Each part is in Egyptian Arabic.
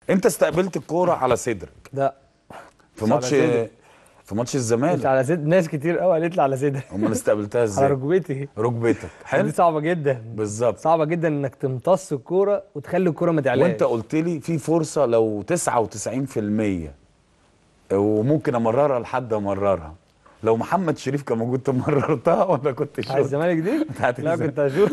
انت استقبلت الكوره على صدرك لا في مش على ماتش صدري. في ماتش مش الزمالك على صدر ناس كتير قوي قالت لي على صدري امال استقبلتها على ازاي ركبتي ركبتك حلو دي صعبه جدا بالظبط صعبه جدا انك تمتص الكوره وتخلي الكوره ما تعلاش وانت قلت لي في فرصه لو 99% وممكن امررها لحد امررها لو محمد شريف كان موجود انت مررتها ولا كنت بتاع شوت الزمالك دي بتاعت لا الزمالك. كنت اشوف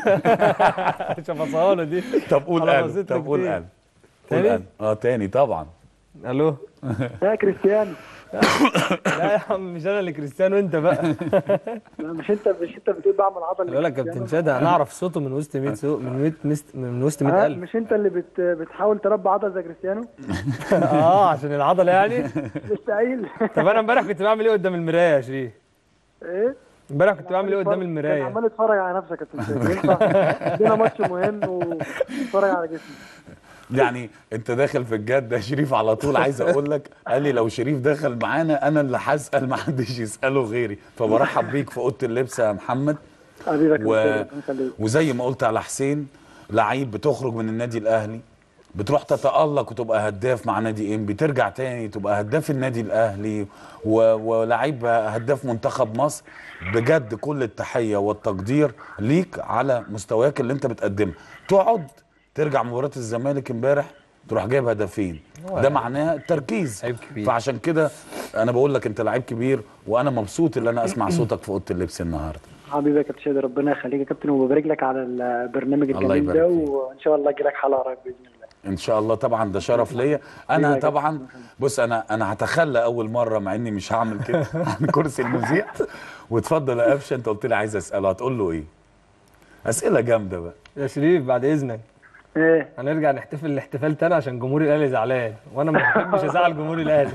شفصها له دي طب قول أنا قال بصيت طب لك قول كتير. قال قول تاني؟ قال اه تاني طبعا الو يا كريستيانو لا يا عم مش انا اللي كريستيانو انت بقى لا، مش انت مش انت بتقول بعمل عضل خلي بالك كابتن شادي انا اعرف صوته من وسط 100 سوق من 100 مست من وسط 100 آه، الف مش انت اللي بت... بتحاول تربي عضل زي كريستيانو اه عشان العضله يعني مستحيل طب انا امبارح كنت بعمل ايه قدام المرايه يا شريف ايه امبارح كنت بعمل ايه قدام كان المرايه عمال اتفرج على نفسك يا كابتن شادي. ينفع عندنا ماتش مهم واتفرج على جسمي يعني انت داخل في الجد ده شريف على طول عايز اقول لك قال لي لو شريف دخل معانا انا اللي هسال ما حدش يساله غيري فبرحب بيك في اوضه اللبس يا محمد حبيبك يا و... كابتن، ربنا يخليك. وزي ما قلت على حسين لعيب بتخرج من النادي الاهلي بتروح تتألق وتبقى هداف مع نادي انبي ترجع تاني تبقى هداف النادي الاهلي و... ولعيب هداف منتخب مصر بجد كل التحيه والتقدير ليك على مستواك اللي انت بتقدمها تقعد ترجع مباراه الزمالك امبارح تروح جايب هدفين ده معناه التركيز لعيب كبير. فعشان كده انا بقول لك انت لعيب كبير وانا مبسوط ان انا اسمع صوتك في اوضه اللبس النهارده حبيبي يا كابتن شادي ربنا يخليك يا كابتن وببارك لك على البرنامج الله الجميل ده يبارك فيك. وان شاء الله اجي لك حلقه قريب باذن الله ان شاء الله طبعا ده شرف ليا انا طبعا بص انا انا هتخلى اول مره مع اني مش هعمل كده عن كرسي المذيع واتفضل يا قفشه انت قلت لي عايز اساله هتقول له ايه اسئله جامده بقى يا شريف بعد اذنك ايه هنرجع نحتفل الاحتفال تاني عشان جمهور الاهلي زعلان وانا ما بحبش ازعل جمهور الاهلي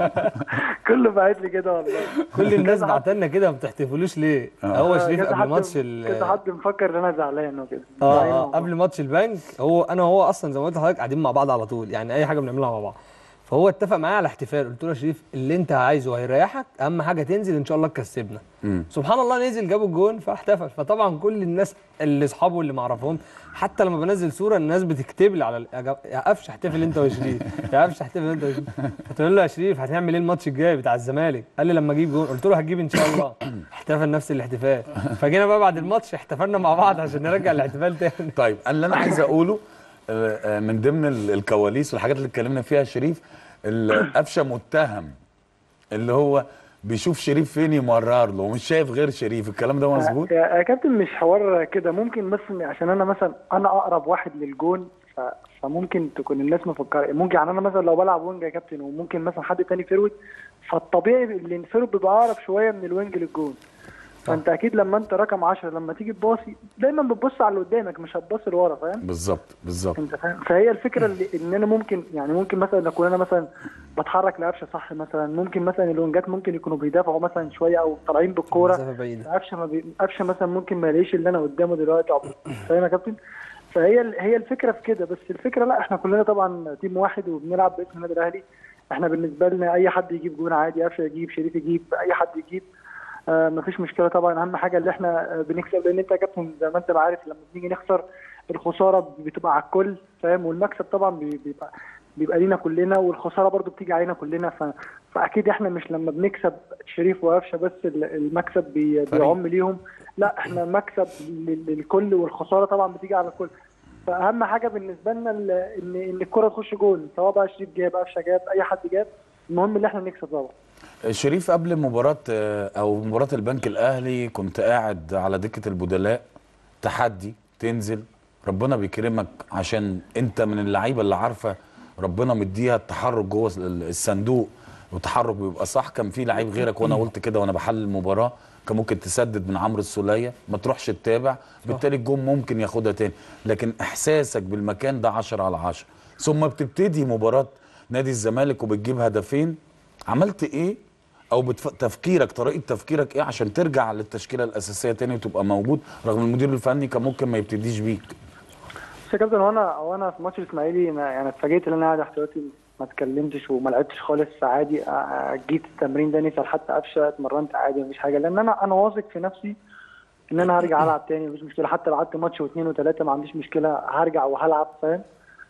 كله بعت لي كده والله كل الناس بعتلنا كده ما بتحتفلوش ليه هو شريف كذا قبل حد- ماتش ال- كذا حد مفكر ان انا زعلان وكده اه زعلان اه والله. قبل ماتش البنك هو انا وهو اصلا زي ما قلت لحضرتك قاعدين مع بعض على طول يعني اي حاجه بنعملها مع بعض فهو اتفق معايا على احتفال قلت له يا شريف اللي انت عايزه هيريحك اهم حاجه تنزل ان شاء الله تكسبنا سبحان الله نزل جابوا الجون فاحتفل فطبعا كل الناس اللي اصحابه اللي ما اعرفهم حتى لما بنزل صوره الناس بتكتب لي على ال- يا جا- يا قفش احتفل انت وشريف يا قفش احتفل انت وشريف فتقول له يا شريف هتعمل ايه الماتش الجاي بتاع الزمالك قال لي لما اجيب جون قلت له هتجيب ان شاء الله احتفل نفس الاحتفال فجينا بقى بعد الماتش احتفلنا مع بعض عشان نرجع الاحتفال تاني طيب اللي انا عايز اقوله آه، آه، من ضمن ال- الكواليس والحاجات اللي اتكلمنا فيها يا شريف القفشه متهم اللي هو بيشوف شريف فين يمرر له ومش شايف غير شريف الكلام ده مظبوط يا يا كابتن مش حوار كده ممكن بس عشان انا مثلا انا اقرب واحد للجون ف... فممكن تكون الناس مفكره ممكن يعني انا مثلا لو بلعب وينج يا كابتن وممكن مثلا حد تاني فيرود فالطبيعي اللي الفيرود بيبقى اقرب شويه من الوينج للجون فانت اكيد لما انت رقم 10 لما تيجي تباصي دايما بتبص على اللي قدامك مش هتبص لورا فاهم بالظبط بالظبط انت فاهم فهي الفكره اللي ان انا ممكن يعني ممكن مثلا اكون انا مثلا بتحرك لقفشه صح مثلا ممكن مثلا الونجات ممكن يكونوا بيدافعوا مثلا شويه او طالعين بالكوره مسافة بعيدة. قفشه ما بي... قفشه مثلا ممكن ما يلاقيش اللي انا قدامه دلوقتي أو- فاهم يا كابتن فهي ال- هي الفكره في كده بس الفكره لا احنا كلنا طبعا تيم واحد وبنلعب باسم النادي الاهلي احنا بالنسبه لنا اي حد يجيب جون عادي قفشه يجيب شريف يجيب اي حد يجيب آه مفيش مشكله طبعا اهم حاجه اللي احنا آه بنكسب لان انت يا كابتن زي ما انت ما عارف لما بنيجي نخسر الخساره بتبقى على الكل فاهم والمكسب طبعا بي- بيبقى بيبقى لينا كلنا والخساره برضو بتيجي علينا كلنا ف... فاكيد احنا مش لما بنكسب شريف وقفشه بس ال- المكسب بي... بيعم ليهم لا احنا مكسب لل- للكل والخساره طبعا بتيجي على الكل فاهم حاجه بالنسبه لنا ال- ان ان الكره تخش جول سواء بقى شريف جاب قفشه جاب اي حد جاب المهم ان احنا نكسب طبعا شريف قبل مباراة آه، أو مباراة البنك الأهلي كنت قاعد على دكة البدلاء تحدي تنزل ربنا بيكرمك عشان أنت من اللعيبة اللي عارفة ربنا مديها التحرك جوه ال- الصندوق والتحرك بيبقى صح كان في لعيب غيرك وأنا قلت كده وأنا بحلل المباراة كان ممكن تسدد من عمرو السولية ما تروحش تتابع بالتالي الجون ممكن ياخدها تاني لكن إحساسك بالمكان ده 10 على 10 ثم بتبتدي مباراة نادي الزمالك وبتجيب هدفين عملت ايه او بتف... تفكيرك طريقه تفكيرك ايه عشان ترجع للتشكيله الاساسيه تاني وتبقى موجود رغم المدير الفني كان ممكن ما يبتديش بيك بس يا كابتن وانا وانا في ماتش الاسماعيلي أنا يعني اتفاجئت ان انا قاعد احتياطي ما اتكلمتش وما لعبتش خالص عادي آه، آه، جيت التمرين ده نسال حتى قفشه اتمرنت عادي مفيش حاجه لان انا انا واثق في نفسي ان انا هرجع العب تاني مفيش مشكله حتى لو قعدت ماتش واثنين وثلاثه ما عنديش مشكله هرجع وهلعب فاهم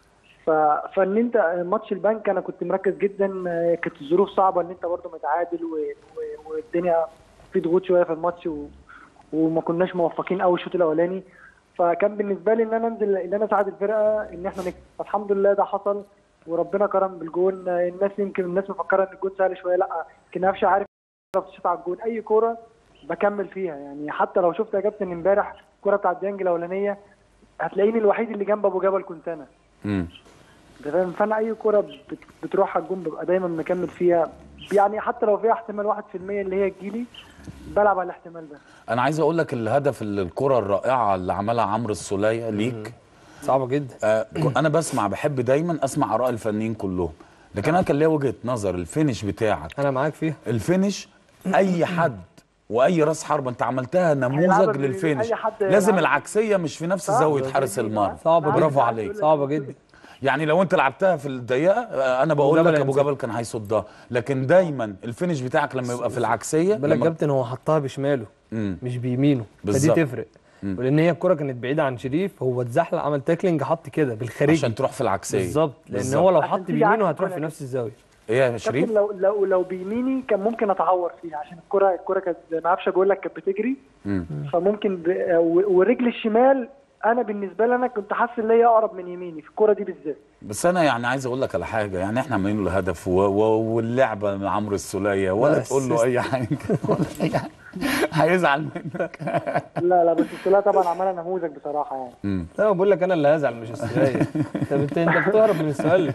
ف... فان انت ماتش البنك انا كنت مركز جدا آه، كانت الظروف صعبه ان انت برضه متعادل و... و... والدنيا في ضغوط شويه في الماتش و... وما كناش موفقين قوي الشوط الاولاني فكان بالنسبه لي ان انا انزل ان انا اساعد الفرقه ان احنا نكسب فالحمد لله ده حصل وربنا كرم بالجون آه، الناس يمكن الناس مفكره ان الجون سهل شويه لا كان قفشه عارف يعرف تشوط على الجون اي كوره بكمل فيها يعني حتى لو شفت يا كابتن امبارح الكوره بتاعت ديانج الاولانيه هتلاقيني الوحيد اللي جنب ابو جبل كنت انا مم. انت فاهم فانا اي كوره بت- بتروح على الجون ببقى دايما مكمل فيها يعني حتى لو فيها احتمال 1% اللي هي تجيلي بلعب على الاحتمال ده انا عايز اقول لك الهدف ال- الكره الرائعه اللي عملها عمرو السوليه ليك صعبه جدا آه ك- انا بسمع بحب دايما اسمع اراء الفنيين كلهم لكن انا كان ليا وجهه نظر الفينش بتاعك انا معاك فيها الفينش اي حد واي راس حربه انت عملتها نموذج هيلعبها بال- للفينش أي حد لازم يلعب. العكسيه مش في نفس صح. زاويه حارس المرمى صعبه جدا برافو عليك صعبه جدا يعني لو انت لعبتها في الضيقه آه، انا بقول جبل لك ابو هيمسك. جبل كان هيصدها لكن دايما الفينش بتاعك لما يبقى في العكسيه بالك لما- كابتن هو حطها بشماله مم. مش بيمينه فدي بالظبط. تفرق ولان هي الكره كانت بعيده عن شريف هو اتزحلق عمل تاكلينج حط كده بالخارجي عشان تروح في العكسيه بالظبط لان بالظبط. هو لو عشان حط تيجي بيمينه عكس هتروح في الكرة نفس الزاويه ايه يا كابتن شريف لو لو لو بيميني كان ممكن اتعور فيها عشان الكره الكره كانت زي ما عفشه بقول لك كانت بتجري مم. فممكن ب... و- والرجل الشمال انا بالنسبه لي انا كنت حاسس ان هي اقرب من يميني في الكره دي بالذات بس انا يعني عايز اقول لك على حاجه يعني احنا عاملين له هدف و... و... واللعبه من عمرو السوليه ولا بس تقول له اي حاجه ولا أي حاجة. هيزعل منك لا لا بس السوليه طبعا عملها نموذج بصراحه يعني مم. لا بقول لك انا اللي هزعل مش السؤال طب انت انت بتهرب من السؤال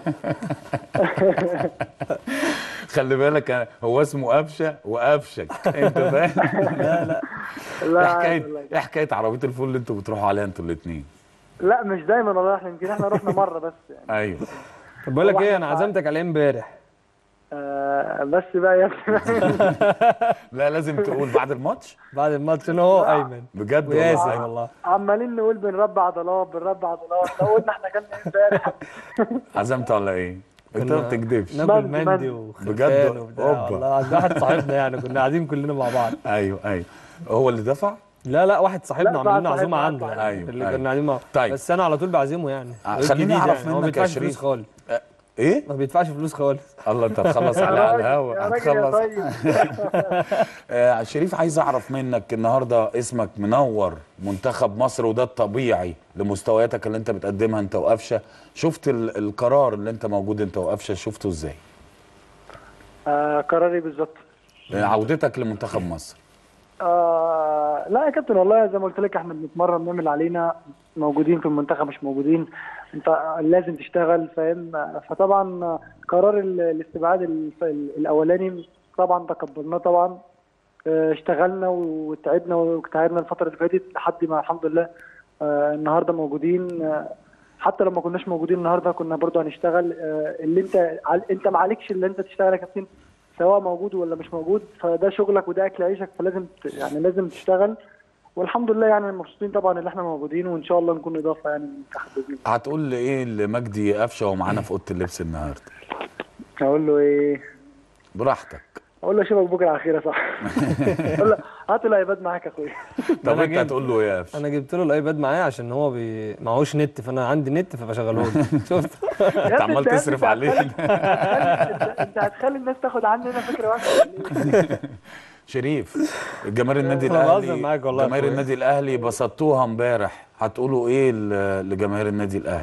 خلي بالك أنا- هو اسمه قفشه وقفشك انت فاهم لا ايه حكايه والله. ايه حكايه عربيه الفول اللي انتوا بتروحوا عليها انتوا الاثنين لا مش دايما والله احنا يمكن احنا رحنا مره بس يعني ايوه طب بقول لك هو ايه احنا انا عزمتك عليه امبارح آه بس بقى يا ابني لا لازم تقول بعد الماتش بعد الماتش انا هو ايمن بجد وياسر والله والله عمالين نقول بنربي عضلات بنربي عضلات لو قلنا احنا كنا إيه امبارح عزمت على ايه انت ما كنا بتكدبش ناكل مندي- مندي مندي. وخرفان بجد؟ وبتاع أوبا. والله عند واحد صاحبنا يعني كنا قاعدين كلنا مع بعض ايوه ايوه هو اللي دفع لا لا واحد صاحبنا لا، عاملين واحد لنا عزومه صاحبنا، عنده واحد يعني صاحبنا. اللي أيوة، كنا قاعدين مع طيب. بس انا على طول بعزمه يعني آه، راجل خليني جديد أعرف يعني. هو ما منك يا بيدفعش شريف. فلوس خالص آه، ايه ما بيدفعش فلوس خالص الله انت هتخلص يا على على راجل- الهوا يا راجل يا هتخلص طيب آه شريف عايز اعرف منك النهارده اسمك منور منتخب مصر وده الطبيعي لمستوياتك اللي انت بتقدمها انت وقفشه شفت ال القرار اللي انت موجود انت وقفشه شفته ازاي آه قراري بالظبط آه عودتك لمنتخب مصر آه لا يا كابتن والله زي ما قلت لك احنا بنتمرن بنعمل علينا موجودين في المنتخب مش موجودين انت لازم تشتغل فاهم فطبعا قرار ال- الاستبعاد ال- ال- الاولاني طبعا تقبلناه طبعا آه، اشتغلنا وتعبنا واجتهدنا الفتره اللي فاتت لحد ما الحمد لله آه، النهارده موجودين آه، حتى لو ما كناش موجودين النهارده كنا برضو هنشتغل آه، اللي انت عل- انت ما عليكش اللي انت تشتغل يا كابتن سواء موجود ولا مش موجود فده شغلك وده اكل عيشك فلازم ت- يعني لازم تشتغل والحمد لله يعني مبسوطين طبعا ان احنا موجودين وان شاء الله نكون اضافه يعني للمنتخب باذن الله هتقول لي ايه لمجدي قفشه ومعانا في اوضه اللبس النهارده اقول له ايه براحتك اقول له اشوفك بكره على خير يا صاحبي اقول له هات الايباد معاك يا اخويا طب أنا انت جاي- هتقول له ايه يا قفشه انا جبت له الايباد معايا عشان هو بي... معهوش نت فانا عندي نت فبشغله له شفت انت عمال تصرف عليه انت انت هتخلي الناس تاخد عننا فكره وحشه ولا إيه؟ شريف جماهير النادي أنا بهزر الاهلي معاك والله يا جماهير أخويا. النادي الاهلي بسطوها امبارح هتقولوا ايه ل- لجماهير النادي الاهلي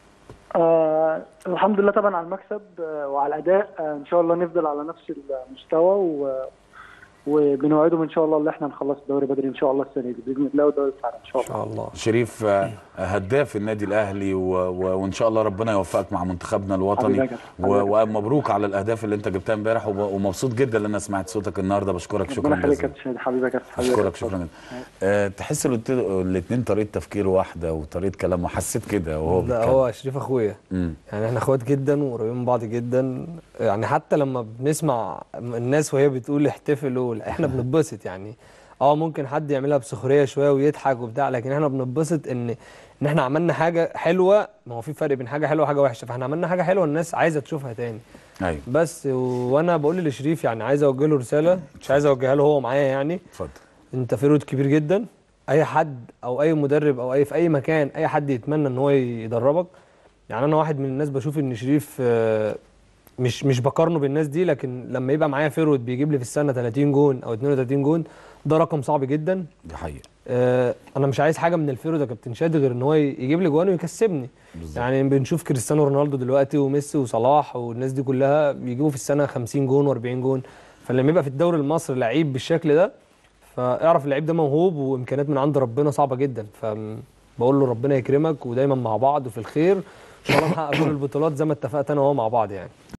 آه الحمد لله طبعا على المكسب آه وعلى الاداء آه ان شاء الله نفضل على نفس المستوى و وبنوعدهم ان شاء الله ان احنا نخلص الدوري بدري ان شاء الله السنه دي باذن الله والدوري بتاعنا ان شاء ان الله شاء الله شريف آه، هداف النادي الاهلي و... و... وان شاء الله ربنا يوفقك مع منتخبنا الوطني حبيبي يا و... كابتن. ومبروك على الاهداف اللي انت جبتها امبارح وب... ومبسوط جدا ان انا سمعت صوتك النهارده بشكرك شكرا ربنا يخليك يا جزيلا كابتن شادي حبيبي يا كابتن حبيبي يا اشكرك كابتن. شكرا جدا أه تحس الاثنين طريقه تفكير واحده وطريقه كلام وحسيت كده وهو لا بيتكلم هو شريف اخويا مم. يعني احنا اخوات جدا وقريبين من بعض جدا يعني حتى لما بنسمع الناس وهي بتقول احتفلوا احنا بنتبسط يعني اه ممكن حد يعملها بسخريه شويه ويضحك وبتاع لكن احنا بنتبسط ان ان احنا عملنا حاجه حلوه ما هو في فرق بين حاجه حلوه وحاجه وحشه فاحنا عملنا حاجه حلوه الناس عايزه تشوفها تاني ايوه بس و- وانا بقول لشريف يعني عايز اوجه له رساله مش عايز اوجهها له هو معايا يعني اتفضل انت فيرود كبير جدا اي حد او اي مدرب او اي في اي مكان اي حد يتمنى ان هو يدربك يعني انا واحد من الناس بشوف ان شريف آه، مش مش بقارنه بالناس دي لكن لما يبقى معايا فيرود بيجيب لي في السنه 30 جون او 32 جون ده رقم صعب جدا دي حقيقه آه، انا مش عايز حاجه من الفيرود يا كابتن شادي غير ان هو يجيب لي جوان ويكسبني بالظبط. يعني بنشوف كريستيانو رونالدو دلوقتي وميسي وصلاح والناس دي كلها بيجيبوا في السنه 50 جون و40 جون فلما يبقى في الدوري المصري لعيب بالشكل ده فاعرف اللعيب ده موهوب وامكانيات من عند ربنا صعبه جدا فبقول له ربنا يكرمك ودايما مع بعض وفي الخير ان شاء الله نحقق كل البطولات زي ما اتفقت انا وهو مع بعض يعني